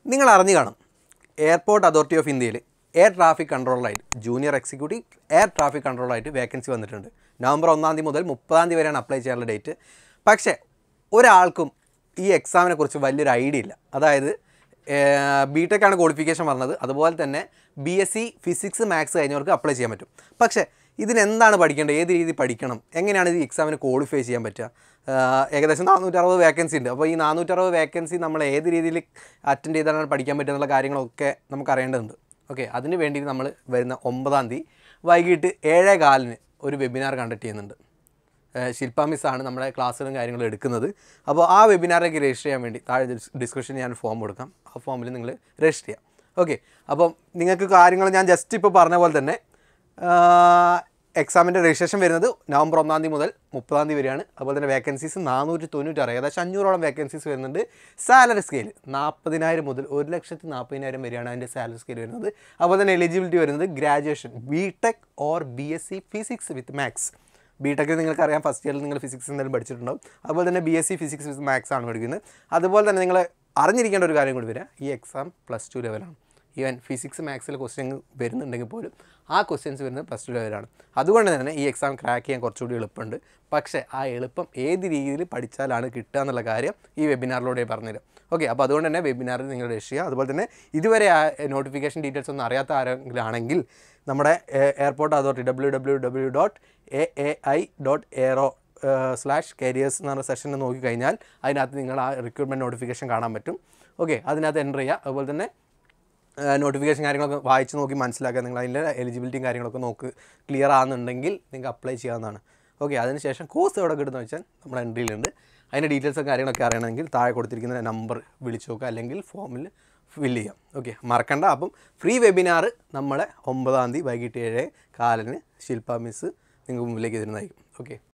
നിങ്ങൾ അറിഞ്ഞു കാണും എയർപോർട്ട് അതോറിറ്റി ഓഫ് ഇന്ത്യയിൽ എയർ ട്രാഫിക് കൺട്രോളറായിട്ട് ജൂനിയർ എക്സിക്യൂട്ടീവ് എയർ ട്രാഫിക് കൺട്രോളറായിട്ട് വേക്കൻസി വന്നിട്ടുണ്ട് നവംബർ ഒന്നാം തീയതി മുതൽ മുപ്പതാം തീയതി വരെയാണ് അപ്ലൈ ചെയ്യാനുള്ള ഡേറ്റ് പക്ഷേ ഒരാൾക്കും ഈ എക്സാമിനെ കുറിച്ച് വലിയൊരു ഐഡിയ ഇല്ല അതായത് ബി ടെക് ആണ് ക്വാളിഫിക്കേഷൻ പറഞ്ഞത് അതുപോലെ തന്നെ B S C physics maths കഴിഞ്ഞവർക്ക് അപ്ലൈ ചെയ്യാൻ പറ്റും പക്ഷേ ഇതിനെന്താണ് പഠിക്കേണ്ടത് ഏത് രീതിയിൽ പഠിക്കണം എങ്ങനെയാണ് ഈ എക്സാമിന് ക്വാളിഫൈ ചെയ്യാൻ പറ്റുക ആഹ് ഏകദേശം നാനൂറ്ററുപത് വേക്കൻസി ഉണ്ട് അപ്പോൾ ഈ നാനൂറ്ററുപത് വേക്കൻസി നമ്മൾ ഏത് രീതിയിൽ അറ്റൻഡ് ചെയ്താണ് പഠിക്കാൻ പറ്റുക എന്നുള്ള കാര്യങ്ങളൊക്കെ നമുക്ക് അറിയേണ്ടതുണ്ട് ഓക്കെ അതിന് വേണ്ടി നമ്മൾ വരുന്ന ഒമ്പതാം തീയതി വൈകിട്ട് ഏഴേ കാലിന് ഒരു വെബിനാർ കണ്ടക്ട് ചെയ്യുന്നുണ്ട് ഏഹ് ശില്പ മിസ്സാണ് നമ്മുടെ ക്ലാസ്സുകളും കാര്യങ്ങളും എടുക്കുന്നത് അപ്പോൾ ആ വെബിനാറിലേക്ക് രജിസ്റ്റർ ചെയ്യാൻ വേണ്ടി താഴെ ഡിസ്ക്രിപ്ഷനിൽ ഞാൻ ഫോം കൊടുക്കാം ആ ഫോമിൽ നിങ്ങൾ രജിസ്റ്റർ ചെയ്യാം ഓക്കെ അപ്പം നിങ്ങൾക്ക് കാര്യങ്ങൾ ഞാൻ ജസ്റ്റ് ഇപ്പോൾ പറഞ്ഞ പോലെ തന്നെ എക്സാമിൻ്റെ രജിസ്ട്രേഷൻ വരുന്നത് നവംബർ ഒന്നാം തീയതി മുതൽ മുപ്പതാം തീയതി വരെയാണ് അതുപോലെ തന്നെ വേക്കൻസീസ് നാനൂറ്റി തൊണ്ണൂറ്റാറ് ഏകദേശം അഞ്ഞൂറോളം വേക്കൻസീസ് വരുന്നുണ്ട് സാലറി സ്കെയിൽ നാൽപ്പതിനായിരം മുതൽ ഒരു ലക്ഷത്തി നാൽപ്പതിനായിരം വരെയാണ് അതിൻ്റെ സാലറി സ്കെയിൽ വരുന്നത് അതുപോലെ തന്നെ എലിജിബിലിറ്റി വരുന്നത് graduation B tech or B S C physics with maths B ടെക്കിൽ നിങ്ങൾക്ക് അറിയാം ഫസ്റ്റ് ഇയറിൽ നിങ്ങൾ ഫിസിക്സ് എന്തായാലും പഠിച്ചിട്ടുണ്ടാവും അതുപോലെ തന്നെ B S C physics with maths ആണ് പഠിക്കുന്നത് അതുപോലെ തന്നെ നിങ്ങൾ അറിഞ്ഞിരിക്കേണ്ട ഒരു കാര്യം കൂടി വരിക ഈ എക്സാം പ്ലസ് ടു ലെവലാണ് ഈവൻ ഫിസിക്സ് മാത്സിൽ ക്വസ്റ്റ്യൻ വരുന്നുണ്ടെങ്കിൽ പോലും ആ ക്വസ്റ്റ്യൻസ് വരുന്നത് പ്ലസ് ടു ലെവലാണ് അതുകൊണ്ട് തന്നെ ഈ എക്സാം ക്രാക്ക് ചെയ്യാൻ കുറച്ചുകൂടി എളുപ്പമുണ്ട് പക്ഷേ ആ എളുപ്പം ഏത് രീതിയിൽ പഠിച്ചാലാണ് കിട്ടുക എന്നുള്ള കാര്യം ഈ വെബിനാറിലൂടെ പറഞ്ഞുതരാം ഓക്കെ അപ്പോൾ അതുകൊണ്ട് തന്നെ വെബിനാറിൽ നിങ്ങൾ രജിസ്റ്റർ ചെയ്യുക അതുപോലെ തന്നെ ഇതുവരെ ആ നോട്ടിഫിക്കേഷൻ ഡീറ്റെയിൽസ് ഒന്നും അറിയാത്ത ആരെങ്കിലും ആണെങ്കിൽ നമ്മുടെ airport authority W W W dot A A I dot aero slash careers എന്ന് പറഞ്ഞ സെഷൻ നോക്കിക്കഴിഞ്ഞാൽ അതിനകത്ത് നിങ്ങൾ ആ റിക്രൂട്ട്മെൻറ്റ് നോട്ടിഫിക്കേഷൻ കാണാൻ പറ്റും ഓക്കെ അതിനകത്ത് എൻ്റർ ചെയ്യുക അതുപോലെ തന്നെ നോട്ടിഫിക്കേഷൻ കാര്യങ്ങളൊക്കെ വായിച്ച് നോക്കി മനസ്സിലാക്കുക നിങ്ങൾ അതിൻ്റെ എലിജിബിലിറ്റിയും കാര്യങ്ങളൊക്കെ നോക്ക് ക്ലിയർ ആകുന്നുണ്ടെങ്കിൽ നിങ്ങൾക്ക് അപ്ലൈ ചെയ്യാവുന്നതാണ് ഓക്കെ അതിനുശേഷം കോഴ്സ് എവിടെ കിട്ടുന്നത് വെച്ചാൽ നമ്മുടെ എൻട്രിയിലുണ്ട് അതിൻ്റെ ഡീറ്റെയിൽസും കാര്യങ്ങളൊക്കെ അറിയണമെങ്കിൽ താഴെ കൊടുത്തിരിക്കുന്ന നമ്പർ വിളിച്ച് നോക്കുക അല്ലെങ്കിൽ ഫോമിൽ ഫില്ല് ചെയ്യാം ഓക്കെ മറക്കണ്ട അപ്പം ഫ്രീ വെബിനാർ നമ്മളെ ഒമ്പതാം തീയതി വൈകിട്ട് ഏഴ് കാലിന് ശില്പ മിസ് നിങ്ങൾക്ക് മുമ്പിലേക്ക് തരുന്നതായിരിക്കും ഓക്കെ